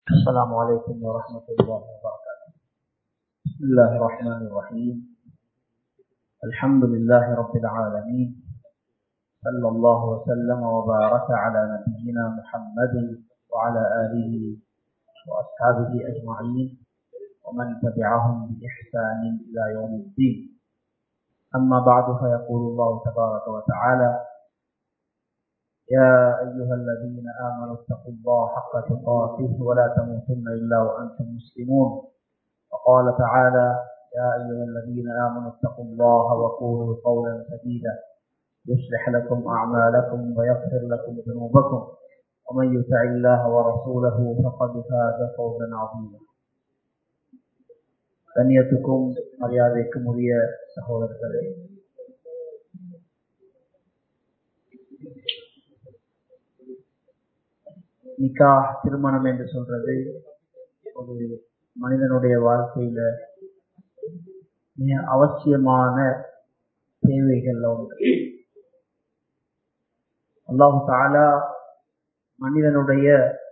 السلام عليكم ورحمة الله وبركاته بسم الله الرحمن الرحيم الحمد لله رب العالمين صلى الله وسلم وبارك على نبينا محمد وعلى آله وأصحابه أجمعين ومن تبعهم بإحسان إلى يوم الدين أما بعد فيقول الله تبارك وتعالى يا أيها الذين آمنوا اتقوا الله حق تقاته ولا تموتن إلا وأنتم مسلمون وقال تعالى يا أيها الذين آمنوا اتقوا الله وقولوا قولا سديدا يصلح لكم أعمالكم ويغفر لكم ذنوبكم ومن يطع الله ورسوله فقد فاز فوزا عظيما கண்ணியத்துக்கும் மரியாதைக்கும் உரிய சகோதரர்களே நிக்கா திருமணம் என்று சொல்றது ஒரு மனிதனுடைய வாழ்க்கையில மிக அவசியமான தேவைகள் ஒன்று அல்லாஹு தாலா மனிதனுடைய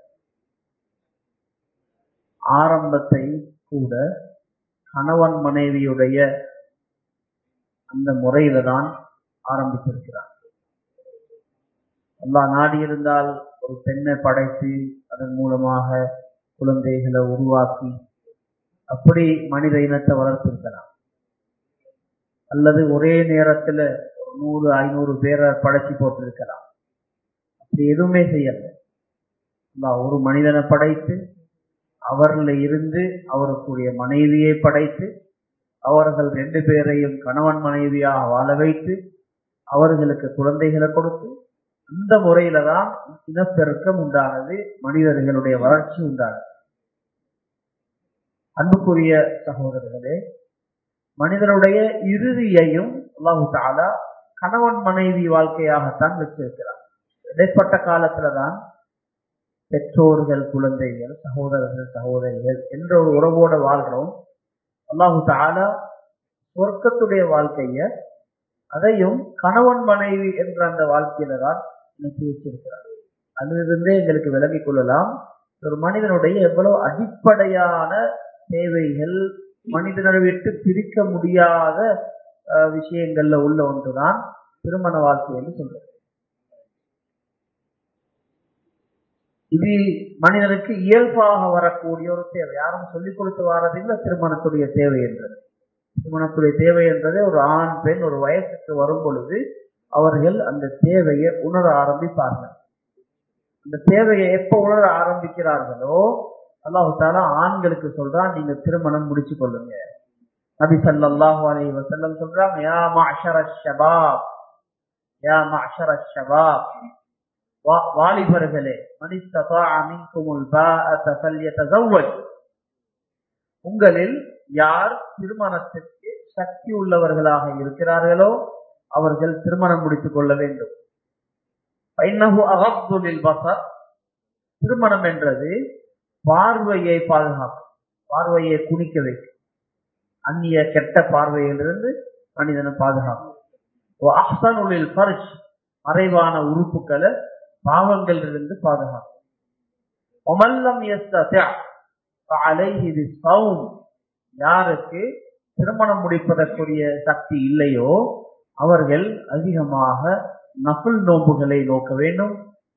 ஆரம்பத்தை கூட கணவன் மனைவியுடைய அந்த முறையில தான் ஆரம்பித்திருக்கிறார் அல்லா நாடி இருந்தால் ஒரு பெண்ணை படைத்து அதன் மூலமாக குழந்தைகளை உருவாக்கி அப்படி மனித இனத்தை வளர்த்திருக்கலாம் அல்லது ஒரே நேரத்துல ஒரு நூறு ஐநூறு பேரை படைச்சு போட்டிருக்கலாம் அப்படி எதுவுமே செய்யல ஒரு மனிதனை படைத்து அவர்ல இருந்து அவருக்குரிய மனைவியை படைத்து அவர்கள் ரெண்டு பேரையும் கணவன் மனைவியாக வாழ வைத்து அவர்களுக்கு குழந்தைகளை கொடுத்து அந்த முறையில தான் இனப்பெருக்கம் உண்டானது மனிதர்களுடைய வளர்ச்சி உண்டானது அன்புக்குரிய சகோதரர்களே மனிதனுடைய இறுதியையும் அல்லாஹு தாலா கணவன் மனைவி வாழ்க்கையாகத்தான் வச்சிருக்கிறார் இடைப்பட்ட காலத்துலதான் பெற்றோர்கள் குழந்தைகள் சகோதரர்கள் சகோதரிகள் என்ற ஒரு உறவோட வாழ்றோம் அல்லாஹு தாலா சொர்க்கத்துடைய வாழ்க்கைய அதையும் கணவன் மனைவி என்ற அந்த வாழ்க்கையில தான் இணைத்து வச்சிருக்கிறார் அதிலிருந்தே எங்களுக்கு விளங்கிக் கொள்ளலாம் ஒரு மனிதனுடைய எவ்வளவு அடிப்படையான தேவைகள் மனிதனை விட்டு பிரிக்க முடியாத விஷயங்கள்ல உள்ள ஒன்றுதான் திருமண வாழ்க்கை என்று சொல்றது இது மனிதனுக்கு இயல்பாக வரக்கூடிய ஒரு தேவை யாரும் சொல்லிக் கொடுத்து வாரதில்லை திருமணத்துடைய தேவை என்றது திருமணத்துடைய தேவை என்றது ஒரு ஆண் பெண் ஒரு வயசுக்கு வரும் பொழுது அவர்கள் அந்த தேவையை உணர ஆரம்பிப்பார்கள் அந்த தேவையை எப்ப உணர ஆரம்பிக்கிறார்களோ அல்லாஹு தாலா ஆண்களுக்கு சொல்றான் நீங்க திருமணம் முடிச்சு கொள்ளுங்க நபி சல்லாஹு அலி வசல்லம் சொல்றாங்க யா மாஷர ஷபாப் யா மாஷர ஷபாப் வாலிபர்களே உங்களில் யார் திருமணத்திற்கு சக்தி உள்ளவர்களாக இருக்கிறார்களோ அவர்கள் திருமணம் முடித்துக் கொள்ள வேண்டும் திருமணம் என்றது பார்வையை பாதுகாக்கும் பார்வையை குனிக்க வைக்கும் அந்நிய கெட்ட பார்வையிலிருந்து மனிதனை பாதுகாக்கும் மறைவான உறுப்புகளை பாவங்களிலிருந்து பாதுகாக்கும் யாருக்கு திருமணம் முடிப்பதற்குரிய சக்தி இல்லையோ அவர்கள் அதிகமாக நஃபுல் நோம்புகளை நோக்க வேண்டும்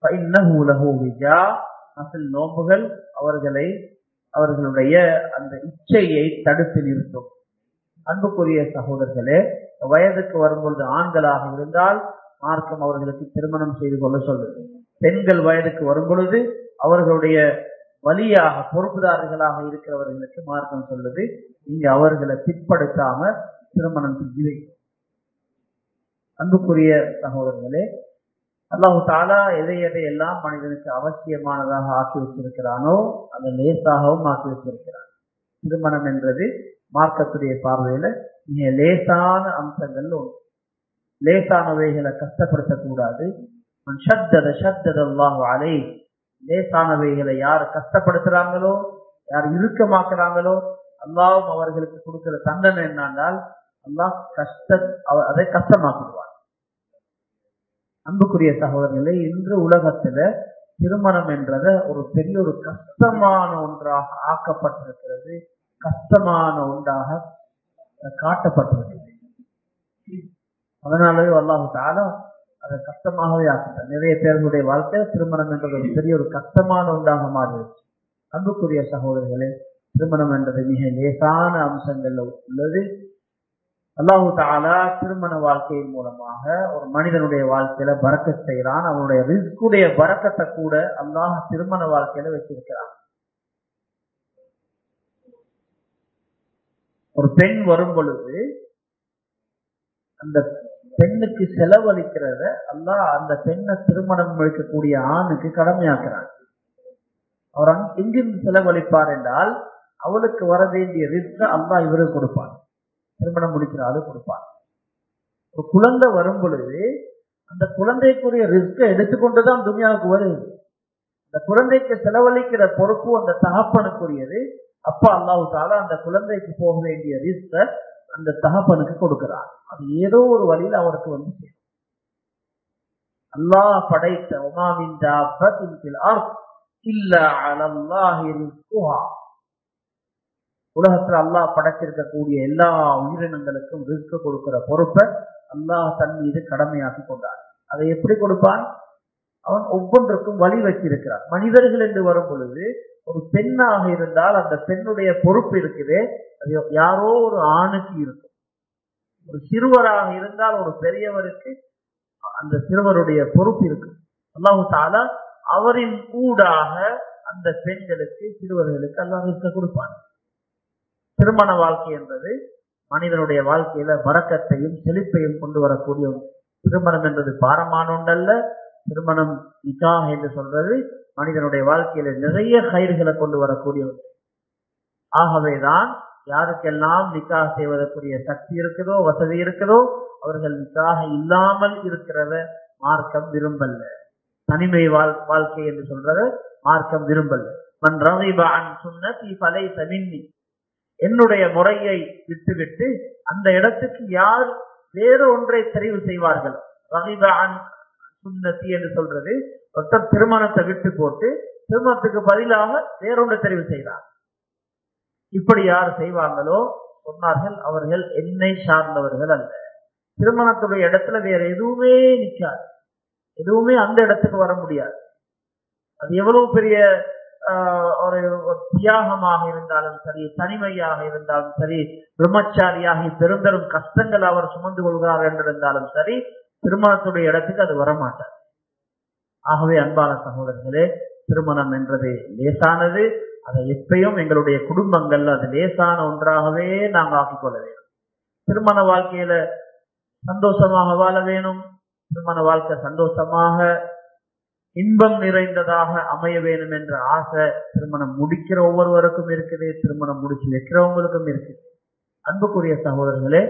நஃபில் நோம்புகள் அவர்களை அவர்களுடைய அந்த இச்சையை தடுத்து நிறுத்தும் அன்புக்குரிய சகோதரர்களே வயதுக்கு வரும்பொழுது ஆண்களாக இருந்தால் மார்க்கம் அவர்களுக்கு திருமணம் செய்து கொள்ள சொல்லுது பெண்கள் வயதுக்கு வரும் பொழுது அவர்களுடைய வழியாக பொறுப்புதாரர்களாக இருக்கிறவர்களுக்கு மார்க்கம் சொல்லுது நீங்க அவர்களை பிற்படுத்தாம திருமணம் செஞ்சு வைக்கும் அன்புக்குரிய சகோதரர்களே அல்லாஹு தாலா எதை எதை எல்லாம் மனிதனுக்கு அவசியமானதாக ஆக்கி வச்சிருக்கிறானோ அதை லேசாகவும் ஆக்கி வச்சிருக்கிறான் திருமணம் என்றது மார்க்கத்துடைய பார்வையில மிக லேசான அம்சங்கள் ஒன்று லேசானவைகளை கஷ்டப்படுத்தக்கூடாது அலை லேசானவைகளை யார் கஷ்டப்படுத்துறாங்களோ யார் இறுக்கமாக்குறாங்களோ அல்லாவும் அவர்களுக்கு கொடுக்கிற தண்டனை என்னன்னால் அல்லாஹ் கஷ்ட அதை கஷ்டமாக்கிடுவார் அன்புக்குரிய சகோதரர்களே இன்று உலகத்துல திருமணம் என்றத ஒரு பெரிய ஒரு கஷ்டமான ஒன்றாக ஆக்கப்பட்டிருக்கிறது கஷ்டமான ஒன்றாக காட்டப்பட்டிருக்கிறது அதனாலவே அல்லாஹு தாலா அதை கஷ்டமாகவே ஆக்கிட்டார் நிறைய பேர்களுடைய வாழ்க்கை திருமணம் என்றது ஒரு பெரிய ஒரு கஷ்டமான ஒன்றாக மாறிடுச்சு அன்புக்குரிய சகோதரர்களே திருமணம் என்றது மிக லேசான அம்சங்கள்ல உள்ளது அல்லாஹு தாலா திருமண வாழ்க்கையின் மூலமாக ஒரு மனிதனுடைய வாழ்க்கையில பறக்க செய்யறான் அவனுடைய ரிஸ்குடைய பறக்கத்தை கூட அல்லாஹ் திருமண வாழ்க்கையில வச்சிருக்கிறான் ஒரு பெண் வரும் பொழுது அந்த பெண்ணுக்கு செலவழிக்கிறத அல்லாஹ் அந்த பெண்ணை திருமணம் வைக்கக்கூடிய ஆணுக்கு கடமையாக்குறான் அவர் எங்கிருந்து செலவழிப்பார் என்றால் அவளுக்கு வர வேண்டிய ரிஸ்க அல்லாஹ் இவருக்கு கொடுப்பார் திருமணம் முடிக்கிற ஆளு கொடுப்பார் ஒரு குழந்தை வரும் பொழுது அந்த குழந்தைக்குரிய ரிஸ்க எடுத்துக்கொண்டுதான் துனியாவுக்கு வருது அந்த குழந்தைக்கு செலவழிக்கிற பொறுப்பு அந்த தகப்பனுக்குரியது அப்பா அல்லாஹு தாலா அந்த குழந்தைக்கு போக வேண்டிய ரிஸ்க அந்த தகப்பனுக்கு கொடுக்கிறார் அது ஏதோ ஒரு வழியில் அவருக்கு வந்து சேரும் அல்லாஹ் படைத்த உமாமின் இல்ல அலல்லாஹி ரிஸ்குஹா உலகத்துல அல்லாஹ் படைச்சிருக்கக்கூடிய எல்லா உயிரினங்களுக்கும் ரிஸ்க் கொடுக்கிற பொறுப்பை அல்லாஹ் தன் மீது கடமையாக்கி கொண்டார் அதை எப்படி கொடுப்பான் அவன் ஒவ்வொன்றுக்கும் வழி வச்சிருக்கிறான் மனிதர்கள் என்று வரும் பொழுது ஒரு பெண்ணாக இருந்தால் அந்த பெண்ணுடைய பொறுப்பு இருக்குது அது யாரோ ஒரு ஆணுக்கு இருக்கும் ஒரு சிறுவராக இருந்தால் ஒரு பெரியவருக்கு அந்த சிறுவருடைய பொறுப்பு இருக்கு அல்லாஹு தாலா அவரின் ஊடாக அந்த பெண்களுக்கு சிறுவர்களுக்கு அல்லாஹ் இருக்க கொடுப்பான் திருமண வாழ்க்கை என்பது மனிதனுடைய வாழ்க்கையில வரக்கத்தையும் செழிப்பையும் கொண்டு வரக்கூடிய திருமணம் என்பது பாரமான ஒன்றல்ல திருமணம் நிக்கா என்று சொல்றது மனிதனுடைய வாழ்க்கையில நிறைய கயிறுகளை கொண்டு வரக்கூடிய ஒன்று ஆகவேதான் யாருக்கெல்லாம் நிக்காக செய்வதற்குரிய சக்தி இருக்குதோ வசதி இருக்குதோ அவர்கள் நிக்காக இல்லாமல் இருக்கிறத மார்க்கம் விரும்பல்ல தனிமை வாழ் வாழ்க்கை என்று சொல்றத மார்க்கம் விரும்பல்ல மன் ரவிபான் சுன்னதி பலை தமின்னி என்னுடைய முறையை விட்டுவிட்டு அந்த இடத்துக்கு யார் வேறு ஒன்றை தெரிவு செய்வார்கள் ரவிபான் சுன்னதி என்று சொல்றது ஒருத்தர் திருமணத்தை விட்டு போட்டு திருமணத்துக்கு பதிலாக வேறொன்று தெரிவு செய்கிறார் இப்படி யார் செய்வாங்களோ சொன்னார்கள் அவர்கள் என்னை சார்ந்தவர்கள் அல்ல திருமணத்துடைய இடத்துல வேற எதுவுமே நிற்காது எதுவுமே அந்த இடத்துக்கு வர முடியாது அது எவ்வளவு பெரிய ஒரு தியாகமாக இருந்தாலும் சரி தனிமையாக இருந்தாலும் சரி பிரம்மச்சாரியாகி பெரும் பெரும் கஷ்டங்கள் அவர் சுமந்து கொள்கிறார் என்றிருந்தாலும் சரி திருமணத்துடைய இடத்துக்கு அது வரமாட்டார் ஆகவே அன்பான சகோதரர்களே திருமணம் என்றது லேசானது அதை எப்பயும் எங்களுடைய குடும்பங்கள் அது லேசான ஒன்றாகவே நாங்கள் ஆக்கிக்கொள்ள வேண்டும் திருமண வாழ்க்கையில சந்தோஷமாக வாழ வேணும் திருமண வாழ்க்கை சந்தோஷமாக இன்பம் நிறைந்ததாக அமைய வேணும் என்ற ஆசை திருமணம் முடிக்கிற ஒவ்வொருவருக்கும் இருக்குது திருமணம் முடிச்சு வைக்கிறவங்களுக்கும் இருக்குது அன்புக்குரிய சகோதரர்களே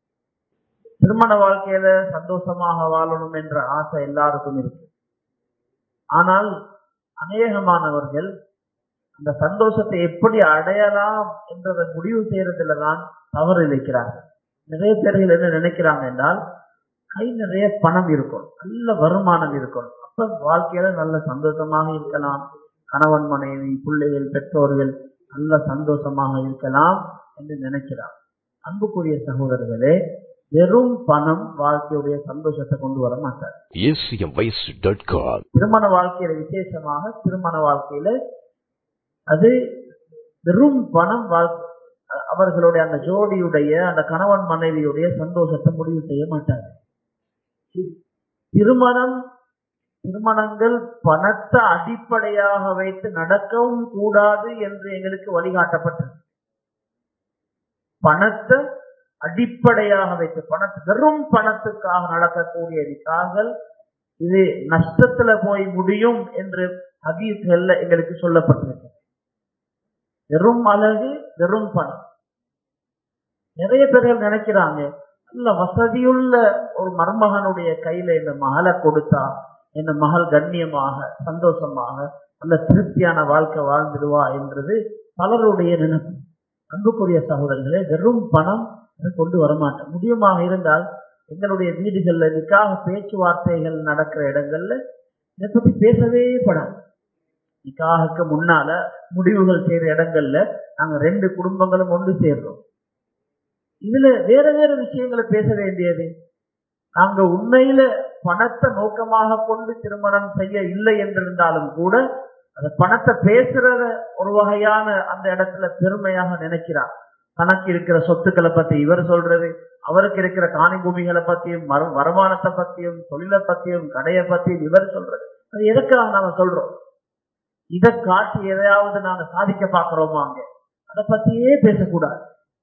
திருமண வாழ்க்கையில சந்தோஷமாக வாழணும் என்ற ஆசை எல்லாருக்கும் இருக்கு ஆனால் அநேகமானவர்கள் அந்த சந்தோஷத்தை எப்படி அடையலாம் என்றதை முடிவு செய்யறதுல தான் தவறு இழைக்கிறார்கள் நிறைய பேர்கள் என்ன நினைக்கிறாங்க என்றால் கை நிறைய பணம் இருக்கும் நல்ல வருமானம் இருக்கும் அப்ப வாழ்க்கையில நல்ல சந்தோஷமாக இருக்கலாம் கணவன் மனைவி பிள்ளைகள் பெற்றோர்கள் நல்ல சந்தோஷமாக இருக்கலாம் என்று நினைக்கிறார் அன்புக்குரிய சகோதரர்களே வெறும் பணம் வாழ்க்கையுடைய சந்தோஷத்தை கொண்டு வர மாட்டார் திருமண வாழ்க்கையில விசேஷமாக திருமண வாழ்க்கையில அது வெறும் பணம் அவர்களுடைய அந்த ஜோடியுடைய அந்த கணவன் மனைவியுடைய சந்தோஷத்தை முடிவு செய்ய மாட்டாங்க திருமணம் திருமணங்கள் பணத்தை அடிப்படையாக வைத்து நடக்கவும் கூடாது என்று எங்களுக்கு வழிகாட்டப்பட்டது பணத்தை அடிப்படையாக வைத்து பணத்து வெறும் பணத்துக்காக நடக்கக்கூடிய நிக்காகள் இது நஷ்டத்துல போய் முடியும் என்று ஹதீஸ்கள்ல எங்களுக்கு சொல்லப்பட்டிருக்கு வெறும் அழகு வெறும் பணம் நிறைய பேர்கள் நினைக்கிறாங்க நல்ல வசதியுள்ள ஒரு மருமகனுடைய கையில இந்த மகளை கொடுத்தா இந்த மகள் கண்ணியமாக சந்தோஷமாக நல்ல திருப்தியான வாழ்க்கை வாழ்ந்துடுவா என்றது பலருடைய நினைப்பு அன்புக்குரிய சகோதரர்களே வெறும் பணம் கொண்டு வரமாட்டேன் முடியுமாக இருந்தால் எங்களுடைய வீடுகள்ல நிக்காக பேச்சுவார்த்தைகள் நடக்கிற இடங்கள்ல இதை பத்தி பேசவே படாது நிக்காகுக்கு முன்னால முடிவுகள் செய்யற இடங்கள்ல நாங்க ரெண்டு குடும்பங்களும் ஒன்று சேர்றோம் இதுல வேற வேற விஷயங்களை பேச வேண்டியது நாங்க உண்மையில பணத்தை நோக்கமாக கொண்டு திருமணம் செய்ய இல்லை என்றிருந்தாலும் கூட அந்த பணத்தை பேசுறத ஒரு வகையான அந்த இடத்துல பெருமையாக நினைக்கிறார் தனக்கு இருக்கிற சொத்துக்களை பத்தி இவர் சொல்றது அவருக்கு இருக்கிற காணி பூமிகளை பத்தியும் மறு- வருமானத்தை பத்தியும் தொழிலை பத்தியும் கடையை பத்தியும் இவர் சொல்றது அது எதுக்காக நாம சொல்றோம் இதை காட்டி எதையாவது நாங்க சாதிக்க பாக்குறோமா அங்க அதை பத்தியே பேசக்கூடாது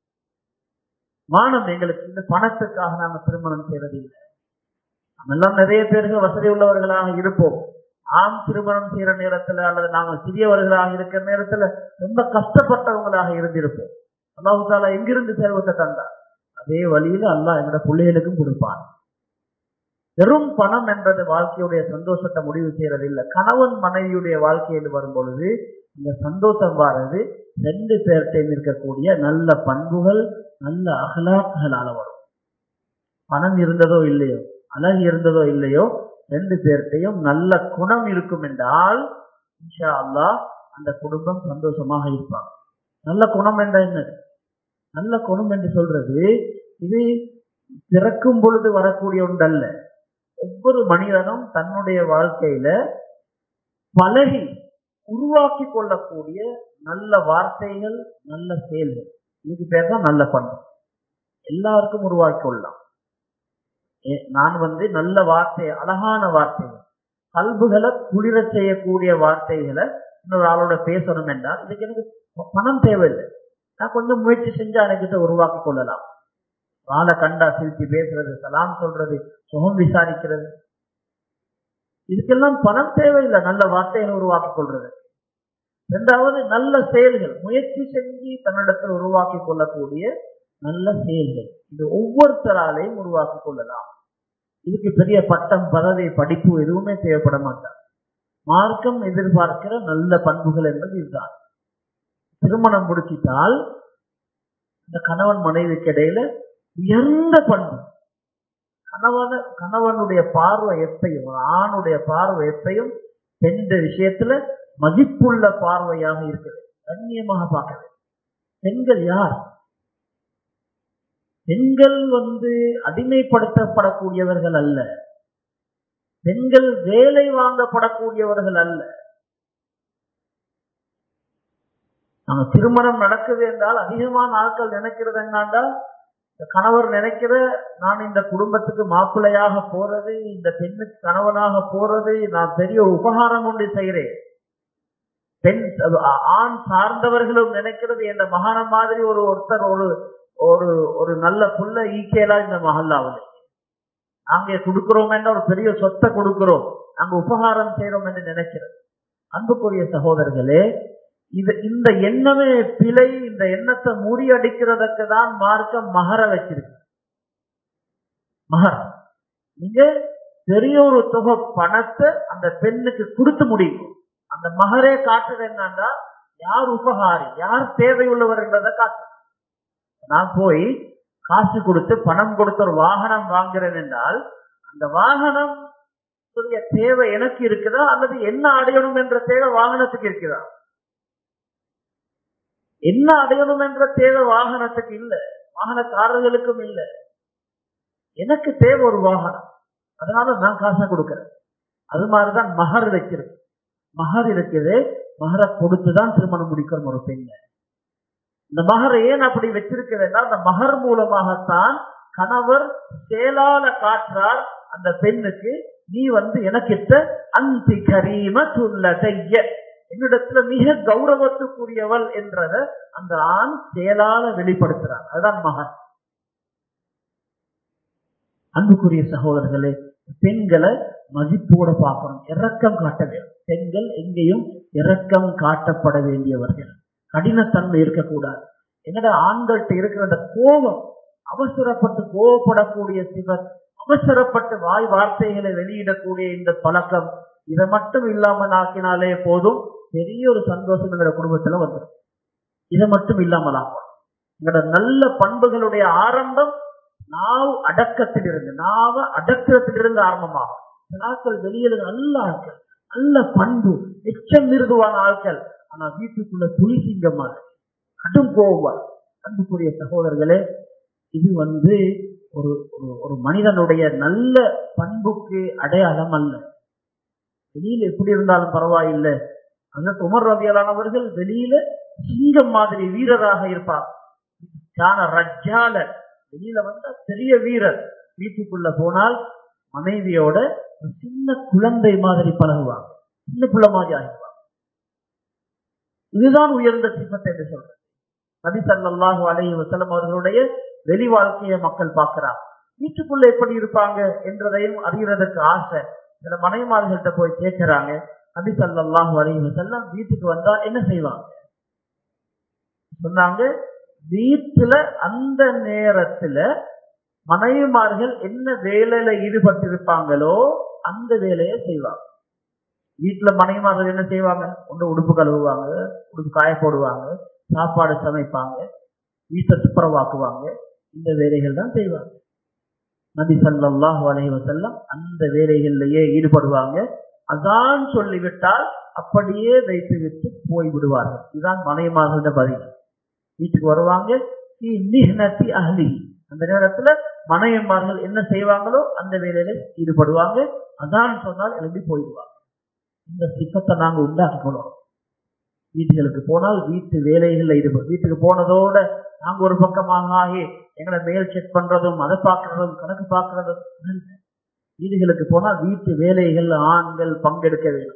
மானம் எங்களுக்கு இந்த பணத்துக்காக நாம திருமணம் செய்யறது இல்லை நம்மெல்லாம் நிறைய பேருக்கு வசதி உள்ளவர்களாக இருப்போம் ஆம் திருமணம் செய்யற நேரத்துல அல்லது நாங்கள் சிறியவர்களாக இருக்கிற நேரத்துல ரொம்ப கஷ்டப்பட்டவங்களாக இருந்திருப்போம் அல்லாஹு தாலா எங்கிருந்து செல்வத்தை தந்தார் அதே வழியில அல்லாஹ் எங்களோட பிள்ளைகளுக்கும் கொடுப்பான் வெறும் பணம் என்பது வாழ்க்கையுடைய சந்தோஷத்தை முடிவு செய்யறது இல்லை கணவன் மனைவியுடைய வாழ்க்கையில் வரும் பொழுது இந்த சந்தோஷம் வாரது ரெண்டு பேர்கிட்ட இருக்கக்கூடிய நல்ல பண்புகள் நல்ல அகலாக்குகளால வரும் பணம் இருந்ததோ இல்லையோ அழகு இருந்ததோ இல்லையோ ரெண்டு பேர்கிட்டையும் நல்ல குணம் இருக்கும் என்றால் இன்ஷா அல்லாஹ் அந்த குடும்பம் சந்தோஷமாக இருப்பாங்க நல்ல குணம் என்ற என்ன நல்ல குணம் என்று சொல்றது இது பிறக்கும் பொழுது வரக்கூடிய ஒன்றல்ல ஒவ்வொரு மனிதனும் தன்னுடைய வாழ்க்கையில பழகி உருவாக்கி கொள்ளக்கூடிய நல்ல வார்த்தைகள் நல்ல செயல்கள் இதுக்கு பேர் தான் நல்ல பண்பு எல்லாருக்கும் உருவாக்கி கொள்ளலாம் ஏ- நான் வந்து நல்ல வார்த்தை அழகான வார்த்தைகள் கல்புகளை குளிரச் செய்யக்கூடிய வார்த்தைகளை இன்னொரு ஆளோட பேசணும் என்றால் இதுக்கு எனக்கு ப- பணம் தேவையில்லை நான் கொஞ்சம் முயற்சி செஞ்சா எனக்கிட்ட உருவாக்கி கொள்ளலாம் ஆளை கண்டா சிரிச்சு பேசுறது சலாம் சொல்றது சுகம் விசாரிக்கிறது இதுக்கெல்லாம் பணம் தேவையில்லை நல்ல வார்த்தைகளை உருவாக்கி கொள்றது இரண்டாவது நல்ல செயல்கள் முயற்சி செஞ்சு தன்னிடத்தில் உருவாக்கி கொள்ளக்கூடிய நல்ல செயல்கள் இது ஒவ்வொருத்தராலையும் உருவாக்கி கொள்ளலாம் இதுக்கு பெரிய பட்டம் பதவி படிப்பு எதுவுமே தேவைப்பட மாட்டார் மார்க்கம் எதிர்பார்க்கிற நல்ல பண்புகள் என்பது இதுதான் திருமணம் முடிச்சிட்டால் இந்த கணவன் மனைவிக்கு இடையில உயர்ந்த பண்பு கணவன கணவனுடைய பார்வை எப்பையும் ஒரு ஆணுடைய பார்வை எப்பையும் பெண் விஷயத்துல மதிப்புள்ள பார்வையாக இருக்கிறது கண்ணியமாக பார்க்கிறது பெண்கள் யார் பெண்கள் வந்து அடிமைப்படுத்தப்படக்கூடியவர்கள் அல்ல பெண்கள் வேலை வாங்கப்படக்கூடியவர்கள் அல்ல நம்ம திருமணம் நடக்குது என்றால் அதிகமான ஆட்கள் நினைக்கிறது என்னண்டா இந்த கணவர் நினைக்கிற நான் இந்த குடும்பத்துக்கு மாப்பிள்ளையாக போறது இந்த பெண்ணுக்கு கணவனாக போறது நான் பெரிய உபகாரம் ஒன்று செய்கிறேன் பெண் அ- ஆண் சார்ந்தவர்களும் நினைக்கிறது என்ற மகானம் மாதிரி ஒரு ஒருத்தர் ஒரு ஒரு ஒரு நல்ல புள்ள ஈக்கேலா இந்த மஹல்லாவில் நாங்க கொடுக்கிறோம் என்ற ஒரு பெரிய சொத்தை கொடுக்கிறோம் நாங்க உபகாரம் செய்யறோம் என்று நினைக்கிறது அன்புக்குரிய சகோதரர்களே இது இந்த எண்ணமே பிழை இந்த எண்ணத்தை முறியடிக்கிறதுக்கு தான் மார்க்கம் மகர வச்சிருக்கு மகர் நீங்க பெரிய ஒரு தொகை பணத்தை அந்த பெண்ணுக்கு கொடுத்து முடியும் அந்த மகரே காட்டுறது என்னன்னா யார் உபகாரி யார் தேவையுள்ளவர் என்றதை காட்டு நான் போய் காசு கொடுத்து பணம் கொடுத்து ஒரு வாகனம் வாங்குறேன் என்றால் அந்த வாகனம் தேவை எனக்கு இருக்குதா அல்லது என்ன அடையணும் என்ற தேவை வாகனத்துக்கு இருக்குதா என்ன அடையணும் என்ற தேவை வாகனத்துக்கு இல்ல வாகனக்காரர்களுக்கும் இல்ல எனக்கு தேவை ஒரு வாகனம் அதனால நான் காசை கொடுக்கிறேன் அது மாதிரிதான் மகர் வைக்கிறது மகர் இருக்குது மகரை கொடுத்துதான் திருமணம் முடிக்கணும் ஒரு பெண்ணை இந்த மகரை ஏன் அப்படி வச்சிருக்கிறதுனா அந்த மகர் மூலமாகத்தான் கணவர் செயலால காற்றார் அந்த பெண்ணுக்கு நீ வந்து எனக்கிட்ட அந்தி கரீம துல்ல செய்ய என்னிடத்துல மிக கௌரவத்துக்குரியவள் என்றத அந்த ஆண் செயலால வெளிப்படுத்துறார் அதுதான் மகன் அன்புக்குரிய சகோதரர்களே பெண்களை மதிப்போட பார்க்கணும் இரக்கம் காட்ட வேண்டும் பெண்கள் எங்கேயும் இரக்கம் காட்டப்பட வேண்டியவர்கள் கடினத்தன்மை இருக்கக்கூடாது என்னோட ஆண்கள்கிட்ட இருக்கிற அந்த கோபம் அவசரப்பட்டு கோபப்படக்கூடிய சிவர் அவசரப்பட்டு வாய் வார்த்தைகளை வெளியிடக்கூடிய இந்த பழக்கம் இதை மட்டும் இல்லாமல் ஆக்கினாலே போதும் பெரிய ஒரு சந்தோஷம் எங்களோட குடும்பத்துல வந்துடும் இதை மட்டும் இல்லாமல் ஆகும் எங்களோட நல்ல பண்புகளுடைய ஆரம்பம் நாவ் அடக்கத்திலிருந்து நாவ அடக்கிறத்திலிருந்து ஆரம்பமாகும் சில ஆட்கள் வெளியில நல்ல ஆட்கள் நல்ல பண்பு எச்சம் மிருதுவான ஆட்கள் ஆனா வீட்டுக்குள்ள துளி சிங்க மாதிரி கடும் கோவார் அன்புக்குரிய சகோதரர்களே இது வந்து ஒரு ஒரு- ஒரு மனிதனுடைய நல்ல பண்புக்கு அடையாளம் அல்ல வெளியில எப்படி இருந்தாலும் பரவாயில்லை அதற்கு உமர் ரவியலானவர்கள் வெளியில சிங்கம் மாதிரி வீரராக இருப்பார் கான ரஜ்ஜால வெளியில வந்தா பெரிய வீரர் வீட்டுக்குள்ள போனால் மனைவியோட ஒரு சின்ன குழந்தை மாதிரி பழகுவாங்க சின்ன பிள்ளை மாதிரி ஆகிடுவாங்க இதுதான் உயர்ந்த சிப்பத்தை என்று சொல்றேன் நபி ஸல்லல்லாஹு அலைஹி வஸல்லம் அவர்களுடைய வெளி வாழ்க்கையை மக்கள் பார்க்கிறாங்க வீட்டுக்குள்ள எப்படி இருப்பாங்க என்றதையும் அறியறதுக்கு ஆசை சில மனைமார்கள்ட்ட போய் கேட்கிறாங்க நபி ஸல்லல்லாஹு அலைஹி வஸல்லம் வீட்டுக்கு வந்தா என்ன செய்வாங்க சொன்னாங்க வீட்டுல அந்த நேரத்துல மனைவிமார்கள் என்ன வேலையில ஈடுபட்டிருப்பாங்களோ அந்த வேலையை செய்வாங்க வீட்டுல மனைவிமார்கள் என்ன செய்வாங்க ஒன்று உடுப்பு கழுவுவாங்க உடுப்பு காய போடுவாங்க சாப்பாடு சமைப்பாங்க வீட்டை துப்புரவாக்குவாங்க இந்த வேலைகள் தான் செய்வாங்க நபி ஸல்லல்லாஹு அலைஹி வஸல்லம் அந்த வேலைகளிலேயே ஈடுபடுவாங்க அதான் சொல்லிவிட்டால் அப்படியே வைத்து விட்டு போய் விடுவார்கள் இதுதான் மனைவிமார்களோட பதில் வீட்டுக்கு வருவாங்க "ஃபீ மிஹ்னத்தி அஹ்லி." அந்த நேரத்துல மனைவிமார்கள் என்ன செய்வாங்களோ அந்த வேலையில ஈடுபடுவாங்க அதான் சொன்னால் எழுதி போயிடுவாங்க இந்த சிப்பத்தை நாங்க உண்டாக்கிக்கணும் வீட்டுகளுக்கு போனால் வீட்டு வேலைகள்ல ஈடுபடும் வீட்டுக்கு போனதோட நாங்க ஒரு பக்கமாக ஆகி எங்களை மேல் செக் பண்றதும் அதை பார்க்கறதும் கணக்கு பார்க்கறதும் அல்ல. வீடுகளுக்கு போனால் வீட்டு வேலைகள் ஆண்கள் பங்கெடுக்க வேண்டும்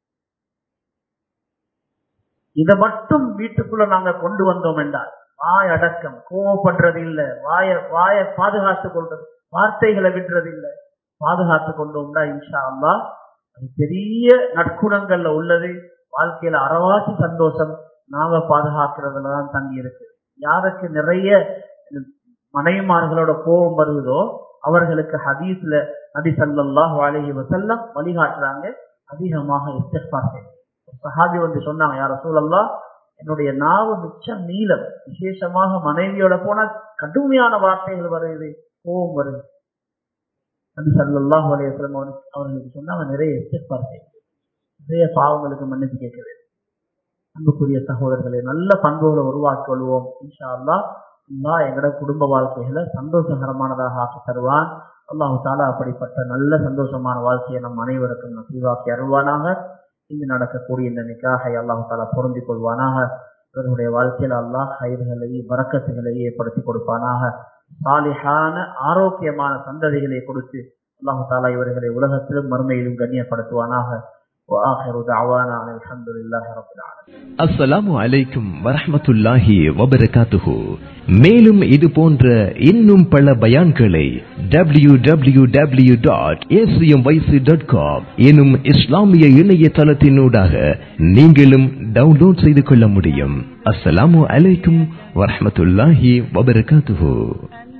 இதை மட்டும் வீட்டுக்குள்ள நாங்க கொண்டு வந்தோம் என்றால் வாய் அடக்கம் கோவப்படுறது இல்ல வாய வாய பாதுகாத்துக் கொள்றது வார்த்தைகளை விடுறது இல்ல பாதுகாத்து கொண்டோம்னா இன்ஷா அல்லாஹ் அது பெரிய நற்குணங்கள்ல உள்ளது வாழ்க்கையில அறவாசி சந்தோஷம் நாம பாதுகாக்கிறதுல தான் தங்கி இருக்கு யாருக்கு நிறைய மனைவிமார்களோட கோபம் வருவதோ அவர்களுக்கு ஹதீஸ்ல நபி ஸல்லல்லாஹு அலைஹி வஸல்லம் வழிகாட்டுறாங்க அதிகமாக இஸ்திக்பார் செய்யுங்க ஒரு சஹாபி வந்து சொன்னாங்க யார சூழல்லா என்னுடைய நாவு மிச்சம் நீளம் விசேஷமாக மனைவியோட போனா கடுமையான வார்த்தைகள் வருது கோபம் வருது நபி ஸல்லல்லாஹு அலைஹி வஸல்லம் அவருக்கு- அவர்களுக்கு சொன்னாங்க நிறைய இஸ்திக்பார் செய்யுங்க நிறைய பாவங்களுக்கு மன்னிப்பு கேட்க வேண்டும் அன்புக்குரிய சகோதரர்களை நல்ல பண்புகளை உருவாக்கி கொள்வோம் இன்ஷா அல்லாஹ் அல்லாஹ் எங்கட குடும்ப வாழ்க்கைகளை சந்தோஷகரமானதாக ஆக்கி தருவான் அல்லாஹு தாலா அப்படிப்பட்ட நல்ல சந்தோஷமான வாழ்க்கையை நம் அனைவருக்கும் நசீவாக்கி அருள்வானாக இங்கு நடக்கக்கூடிய இந்த நிக்காகை அல்லாஹு தாலா பொருந்திக் கொள்வானாக இவர்களுடைய வாழ்க்கையில் அல்லாஹ் கயிறுகளை வரக்கத்துகளை ஏற்படுத்தி கொடுப்பானாக சாலிஹான ஆரோக்கியமான சந்ததிகளை கொடுத்து அல்லாஹு தாலா இவர்களை உலகத்திலும் மறுமையிலும் கண்ணியப்படுத்துவானாக وآخر دعوانا أن الحمد لله رب العالمين அஸ்ஸலாமு அலைக்கும் வரஹ்மத்துல்லாஹி வபரகாத்துஹு மேலும் இது போன்ற இன்னும் பல பயான்களை W W W dot dot com எனும் இஸ்லாமிய இணையதளத்தினூடாக நீங்களும் டவுன்லோட் செய்து கொள்ள முடியும் அஸ்ஸலாமு அலைக்கும் வரஹ்மத்துல்லாஹி வபரகாத்துஹு